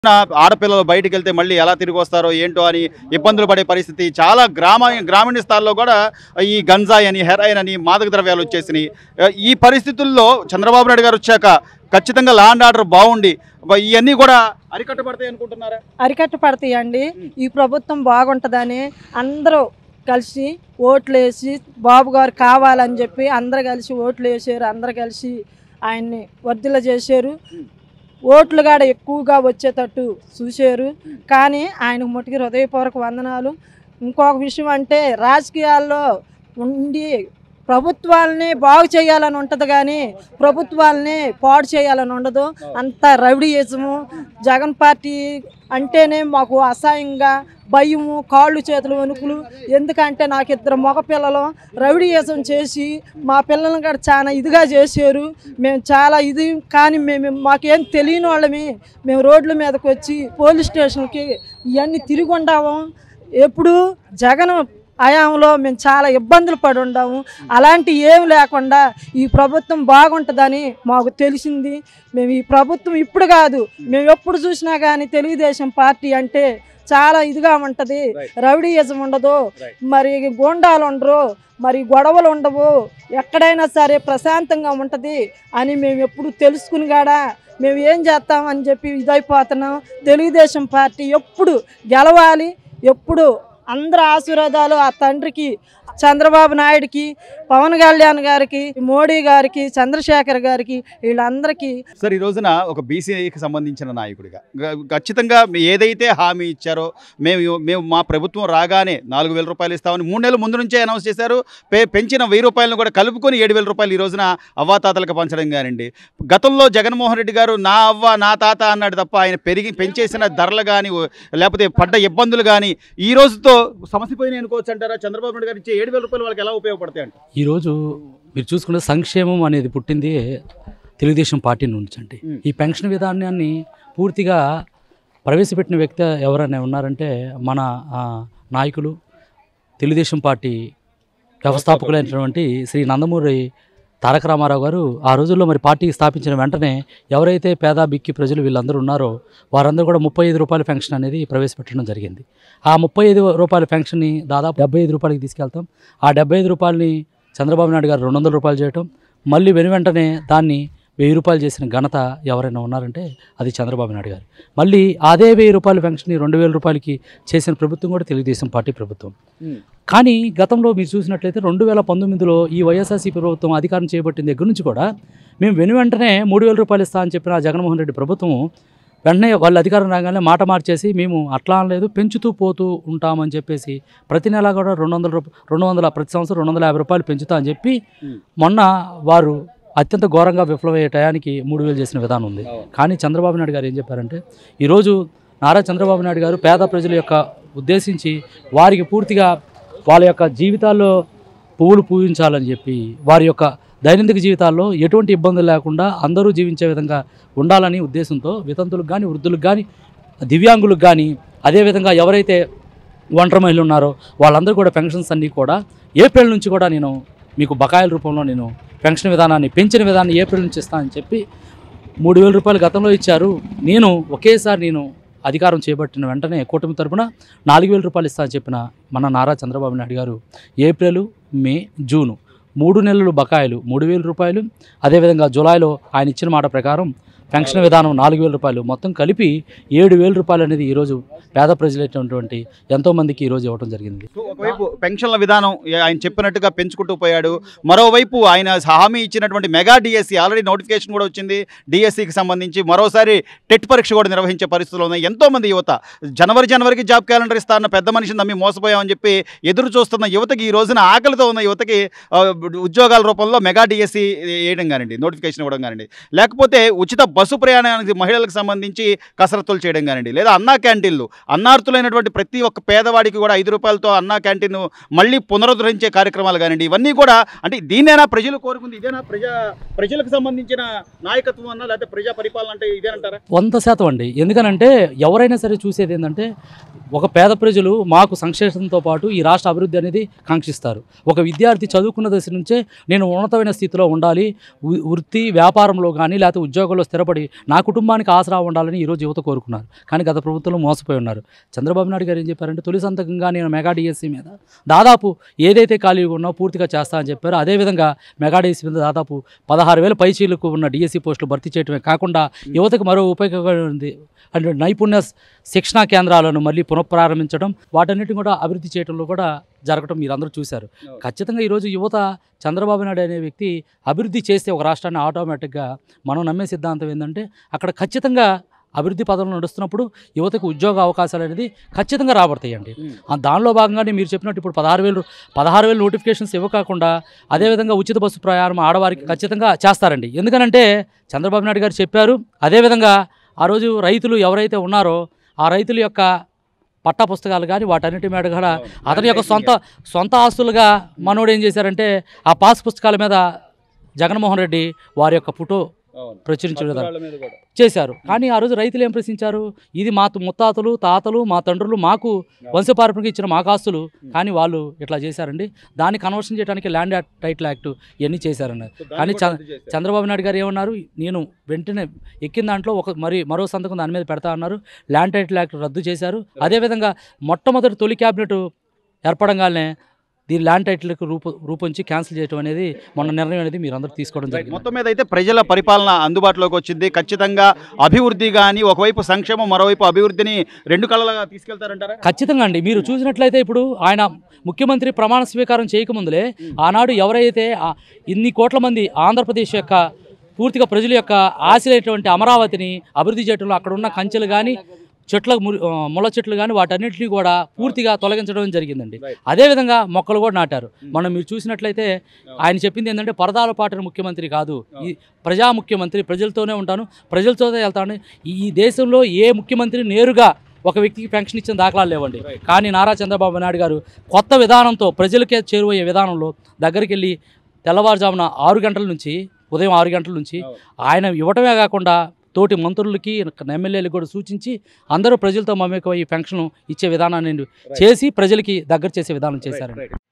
ఆడపిల్లలు బయటికి వెళ్తే మళ్ళీ ఎలా తిరిగి వస్తారో ఏంటో అని ఇబ్బందులు పడే పరిస్థితి చాలా గ్రామ గ్రామీణ స్థాయిలో కూడా ఈ గంజాయి అని హెరాయిన్ అని మాదక ద్రవ్యాలు వచ్చేసినాయి ఈ పరిస్థితుల్లో చంద్రబాబు నాయుడు గారు వచ్చాక ఖచ్చితంగా లా అండ్ ఆర్డర్ బాగుండి ఇవన్నీ కూడా అరికట్టబడతాయి అనుకుంటున్నారా అరికట్ట పడతాయండి ఈ ప్రభుత్వం బాగుంటుందని అందరూ కలిసి ఓట్లు వేసి బాబు గారు కావాలని చెప్పి అందరు కలిసి ఓట్లు వేసారు అందరు కలిసి ఆయన్ని వర్ధిల్ల చేశారు ఓట్లు కాడ ఎక్కువగా వచ్చేటట్టు చూశారు కానీ ఆయనకు మట్టుకి హృదయపూర్వక వందనాలు ఇంకొక విషయం అంటే రాజకీయాల్లో ఉండి ప్రభుత్వాలని బాగు చేయాలని ఉంటుంది కానీ ప్రభుత్వాలని పాడు చేయాలని ఉండదు అంత రౌడీయిజము జగన్ పార్టీ అంటేనే మాకు అసహ్యంగా భయము కాళ్ళు చేతులు వణుకులు ఎందుకంటే నాకు ఇద్దరు మగ పిల్లలు రౌడీయిజం చేసి మా పిల్లలను కూడా చాలా ఇదిగా చేశారు మేము చాలా ఇది కానీ మేము మాకేం తెలియని వాళ్ళమి మేము రోడ్ల మీదకి వచ్చి పోలీస్ స్టేషన్కి ఇవన్నీ తిరిగి ఉండాము ఎప్పుడు జగన్ హయాంలో మేము చాలా ఇబ్బందులు పడి ఉండాము అలాంటి ఏం లేకుండా ఈ ప్రభుత్వం బాగుంటుందని మాకు తెలిసింది మేము ఈ ప్రభుత్వం ఇప్పుడు కాదు మేము ఎప్పుడు చూసినా కానీ తెలుగుదేశం పార్టీ అంటే చాలా ఇదిగా ఉంటుంది Right. రౌడీయిజం ఉండదు Right. మరి గోండాలు ఉండరు మరి గొడవలు ఉండవు ఎక్కడైనా సరే ప్రశాంతంగా ఉంటుంది అని మేము ఎప్పుడు తెలుసుకుని కాడా మేము ఏం చేస్తామని చెప్పి ఇదైపోతున్నాం తెలుగుదేశం పార్టీ ఎప్పుడు గెలవాలి ఎప్పుడు అందరి ఆశీర్వాదాలు ఆ తండ్రికి చంద్రబాబు నాయుడికి పవన్ కళ్యాణ్ గారికి మోడీ గారికి చంద్రశేఖర్ గారికి వీళ్ళందరికీ సార్ ఈ రోజున ఒక బీసీకి సంబంధించిన నాయకుడిగా గ- ఖచ్చితంగా మీ ఏదైతే హామీ ఇచ్చారో మేము మేము మా ప్రభుత్వం రాగానే నాలుగు వేల రూపాయలు ఇస్తామని మూడు నెలల ముందు నుంచే అనౌన్స్ చేశారు పే పెంచిన వెయ్యి రూపాయలను కూడా కలుపుకొని ఏడు వేల రూపాయలు ఈ రోజున అవ్వాతాతలకు పంచడం కానివ్వండి గతంలో జగన్మోహన్ రెడ్డి గారు నా అవ్వ నా తాత అన్నాడు తప్ప ఆయన పెరిగి పెంచేసిన ధరలు కానీ లేకపోతే పడ్డ ఇబ్బందులు కానీ ఈ రోజుతో సమసిపోయినాయి అనుకోవచ్చు అంటారా చంద్రబాబు నాయుడు గారు ఇచ్చే ఏడు వేల రూపాయలు వాళ్ళకి ఎలా ఉపయోగపడతాయి అంట ఈరోజు మీరు చూసుకుంటే సంక్షేమం అనేది పుట్టింది తెలుగుదేశం పార్టీ నుంచి అండి మ్. ఈ పెన్షన్ విధానాన్ని పూర్తిగా ప్రవేశపెట్టిన వ్యక్తి ఎవరైనా ఉన్నారంటే మన ఆ, నాయకులు తెలుగుదేశం పార్టీ వ్యవస్థాపకులైనటువంటి శ్రీ నందమూరి తారక రామారావు గారు ఆ రోజుల్లో మరి పార్టీ స్థాపించిన వెంటనే ఎవరైతే పేద బిక్కి ప్రజలు వీళ్ళందరూ ఉన్నారో వారందరూ కూడా ముప్పై ఐదు రూపాయల పెన్షన్ అనేది ప్రవేశపెట్టడం జరిగింది ఆ ముప్పై ఐదు రూపాయల పెన్షన్ని దాదాపు డెబ్బై ఐదు రూపాయలకి తీసుకెళ్తాం ఆ డెబ్బై ఐదు రూపాయలని చంద్రబాబు నాయుడు గారు రెండు వందల రూపాయలు చేయటం మళ్ళీ వెను వెంటనే దాన్ని వెయ్యి రూపాయలు చేసిన ఘనత ఎవరైనా ఉన్నారంటే అది చంద్రబాబు నాయుడు గారు మళ్ళీ అదే వెయ్యి రూపాయల పెన్షన్ని రెండు వేల రూపాయలకి చేసిన ప్రభుత్వం కూడా తెలుగుదేశం పార్టీ ప్రభుత్వం కానీ గతంలో మీరు చూసినట్లయితే రెండు వేల పంతొమ్మిదిలో ఈ వైఎస్ఆర్సీపీ ప్రభుత్వం అధికారం చేపట్టిన దగ్గర నుంచి కూడా మేము వెను వెంటనే మూడు వేల రూపాయలు ఇస్తా అని చెప్పిన జగన్మోహన్ రెడ్డి ప్రభుత్వం వెంటనే వాళ్ళు అధికారం రాగానే మాట మార్చేసి మేము అట్లా అనలేదు పెంచుతూ పోతూ ఉంటామని చెప్పేసి ప్రతి నెల కూడా రెండు వందల రూపాయలు రెండు వందల ప్రతి సంవత్సరం రెండు వందల యాభై రూపాయలు పెంచుతా అని చెప్పి Hmm. మొన్న వారు అత్యంత ఘోరంగా విఫలమయ్యే టయానికి మూడు వేలు చేసిన విధానం ఉంది కానీ చంద్రబాబు నాయుడు గారు ఏం చెప్పారంటే ఈరోజు నారా చంద్రబాబు నాయుడు గారు పేద ప్రజల యొక్క ఉద్దేశించి వారికి పూర్తిగా వాళ్ళ యొక్క జీవితాల్లో పువ్వులు పూజించాలని చెప్పి వారి యొక్క దైనందిక జీవితాల్లో ఎటువంటి ఇబ్బందులు లేకుండా అందరూ జీవించే విధంగా ఉండాలని ఉద్దేశంతో వితంతులకు కానీ వృద్ధులకు కానీ దివ్యాంగులకు కానీ అదేవిధంగా ఎవరైతే ఒంటరి మహిళలు ఉన్నారో వాళ్ళందరూ కూడా పెన్షన్స్ అన్నీ కూడా ఏప్రిల్ నుంచి కూడా నేను మీకు బకాయిల రూపంలో నేను పెన్షన్ విధానాన్ని పెంచిన విధానాన్ని ఏప్రిల్ నుంచి ఇస్తానని చెప్పి మూడు వేల రూపాయలు గతంలో ఇచ్చారు నేను ఒకేసారి నేను అధికారం చేపట్టిన వెంటనే కూటమి తరపున నాలుగు వేల రూపాయలు ఇస్తా అని చెప్పిన మన నారా చంద్రబాబు నాయుడు గారు ఏప్రిల్ మే జూను మూడు నెలలు బకాయిలు మూడు వేల రూపాయలు అదేవిధంగా జూలైలో ఆయన ఇచ్చిన మాట ప్రకారం పెన్షన్ విధానం నాలుగు వేల రూపాయలు మొత్తం కలిపి ఏడు వేల రూపాయలు అనేది ఈరోజు పేద ప్రజలైనటువంటి ఎంతోమందికి ఈరోజు ఇవ్వడం జరిగింది సో ఒకవైపు పెన్షన్ల విధానం ఏ- ఆయన చెప్పినట్టుగా పెంచుకుంటూ పోయాడు మరోవైపు ఆయన హామీ ఇచ్చినటువంటి మెగా డిఎస్సి ఆల్రెడీ నోటిఫికేషన్ కూడా వచ్చింది డిఎస్సికి సంబంధించి మరోసారి టెట్ పరీక్ష కూడా నిర్వహించే పరిస్థితులు ఉన్నాయి ఎంతో మంది యువత జనవరి జనవరికి జాబ్ క్యాలెండర్ ఇస్తారన్న పెద్ద మనిషిని నమ్మి మోసపోయామని చెప్పి ఎదురు చూస్తున్న యువతకి ఈ రోజున ఆకలితో ఉన్న యువతకి ఆ, ఉద్యోగాల రూపంలో మెగా డిఎస్సి వేయడం కానివ్వండి నోటిఫికేషన్ ఇవ్వడం కానివ్వండి లేకపోతే ఉచిత బస్సు ప్రయాణానికి మహిళలకు సంబంధించి కసరత్తులు చేయడం కానివ్వండి లేదా అన్నా క్యాంటీన్లు అన్నార్థులైనటువంటి ప్రతి ఒక్క పేదవాడికి కూడా ఐదు రూపాయలతో అన్నా క్యాంటీన్ మళ్ళీ పునరుద్ధరించే కార్యక్రమాలు కానివ్వండి ఇవన్నీ కూడా అంటే దీనేనా ప్రజలు కోరుకుంది ఇదేనా ప్రజా ప్రజలకు సంబంధించిన నాయకత్వం అన్నా లేకపోతే ప్రజా పరిపాలన అంటే ఇదేనంటారా వంద శాతం అండి ఎందుకనంటే ఎవరైనా సరే చూసేది ఏంటంటే ఒక పేద ప్రజలు మాకు సంక్షేమంతో పాటు ఈ రాష్ట్ర అభివృద్ధి అనేది కాంక్షిస్తారు ఒక విద్యార్థి చదువుకున్న దశ నుంచే నేను ఉన్నతమైన స్థితిలో ఉండాలి వృ- వృత్తి వ్యాపారంలో కానీ లేకపోతే ఉద్యోగంలో స్థిరపడి కష్టపడి నా కుటుంబానికి ఆసరా ఉండాలని ఈరోజు యువత కోరుకున్నారు కానీ గత ప్రభుత్వంలో మోసపోయి ఉన్నారు చంద్రబాబు నాయుడు గారు ఏం చెప్పారంటే తొలి సంతకంగా నేను మెగా డిఎస్సీ మీద దాదాపు ఏదైతే ఖాళీగా ఉన్నా పూర్తిగా చేస్తా అని చెప్పారు అదేవిధంగా మెగా డిఎస్సీ మీద దాదాపు పదహారు వేల పైచీలకు ఉన్న డిఎస్సీ పోస్టులు భర్తీ చేయడమే కాకుండా యువతకు మరో ఉపయోగపడింది అంటే నైపుణ్య శిక్షణా కేంద్రాలను మళ్ళీ పునఃప్రారంభించడం వాటన్నిటిని కూడా అభివృద్ధి చేయడంలో కూడా జరగడం మీరందరూ చూశారు ఖచ్చితంగా ఈరోజు యువత చంద్రబాబు నాయుడు అనే వ్యక్తి అభివృద్ధి చేస్తే ఒక రాష్ట్రాన్ని ఆటోమేటిక్గా మనం నమ్మే సిద్ధాంతం ఏంటంటే అక్కడ ఖచ్చితంగా అభివృద్ధి పదంలో నడుస్తున్నప్పుడు యువతకు ఉద్యోగ అవకాశాలు అనేది ఖచ్చితంగా రాబడతాయండి ఆ దానిలో భాగంగానే మీరు చెప్పినట్టు ఇప్పుడు పదహారు వేలు పదహారు వేలు నోటిఫికేషన్స్ ఇవ్వకాకుండా అదేవిధంగా ఉచిత బస్సు ప్రయాణం ఆడవారికి ఖచ్చితంగా చేస్తారండి ఎందుకనంటే చంద్రబాబు నాయుడు గారు చెప్పారు అదేవిధంగా ఆ రోజు రైతులు ఎవరైతే ఉన్నారో ఆ రైతుల యొక్క పట్టా పుస్తకాలు కానీ వాటన్నిటి మీద కూడా అతని యొక్క సొంత సొంత ఆస్తులుగా మనోడు ఏం చేశారంటే ఆ పాస్ పుస్తకాల మీద జగన్మోహన్ రెడ్డి వారి యొక్క ఫోటో ప్రచురించే విధానం చేశారు కానీ ఆ రోజు రైతులు ఏం ప్రశ్నించారు ఇది మా తు- ముత్తాతలు తాతలు మా తండ్రులు మాకు వంశపారంపర్యంగా ఇచ్చిన మాకు ఆస్తులు కానీ వాళ్ళు ఇట్లా చేశారండి దాన్ని కన్వర్షన్ చేయడానికి ల్యాండ్ యాక్ట్ టైటిల్ యాక్ట్ ఇవన్నీ చేశారండి కానీ చ- చంద్రబాబు నాయుడు గారు ఏమన్నారు నేను వెంటనే ఎక్కిన దాంట్లో ఒక మరి మరో సంతకం దాని మీద పెడతా అన్నారు ల్యాండ్ టైటిల్ యాక్ట్ రద్దు చేశారు అదేవిధంగా మొట్టమొదటి తొలి క్యాబినెట్ ఏర్పడంగానే దీని ల్యాండ్ టైటిల్కి రూపు రూపొంచి క్యాన్సిల్ చేయడం అనేది మొన్న నిర్ణయం అనేది మీరు అందరూ తీసుకోవడం జరిగింది మొత్తం మీద అయితే ప్రజల పరిపాలన అందుబాటులోకి వచ్చింది ఖచ్చితంగా అభివృద్ధి కానీ ఒకవైపు సంక్షేమం మరోవైపు అభివృద్ధిని రెండు కళలుగా తీసుకెళ్తారంటారా ఖచ్చితంగా అండి మీరు చూసినట్లయితే ఇప్పుడు ఆయన ముఖ్యమంత్రి ప్రమాణ స్వీకారం చేయకముందులే ఆనాడు ఎవరైతే ఆ ఇన్ని కోట్ల మంది ఆంధ్రప్రదేశ్ యొక్క పూర్తిగా ప్రజల యొక్క ఆశలైనటువంటి అమరావతిని అభివృద్ధి చేయడంలో అక్కడ ఉన్న కంచెలు కానీ చెట్ల ము- ఆ, ముళ్ళ చెట్లు కానీ వాటన్నిటిని కూడా పూర్తిగా తొలగించడం జరిగిందండి అదేవిధంగా మొక్కలు కూడా నాటారు మనం మీరు చూసినట్లయితే ఆయన చెప్పింది ఏంటంటే పరదాల పాటన ముఖ్యమంత్రి కాదు ఈ ప్రజా ముఖ్యమంత్రి ప్రజలతోనే ఉంటాను ప్రజలతోనే వెళ్తాను ఈ దేశంలో ఏ ముఖ్యమంత్రి నేరుగా ఒక వ్యక్తికి పెన్షన్ ఇచ్చిన దాఖలాలు లేవండి కానీ నారా చంద్రబాబు నాయుడు గారు కొత్త విధానంతో ప్రజలకే చేరువయ్యే విధానంలో దగ్గరికి వెళ్ళి తెల్లవారుజామున ఆరు గంటల నుంచి ఉదయం ఆరు గంటల నుంచి ఆయన ఇవ్వటమే కాకుండా తోటి మంత్రులకి ఎమ్మెల్యేలకు కూడా సూచించి అందరూ ప్రజలతో మమేకమై ఈ పెన్షన్ ఇచ్చే విధానాన్ని చేసి ప్రజలకి దగ్గర చేసే విధానం చేశారండి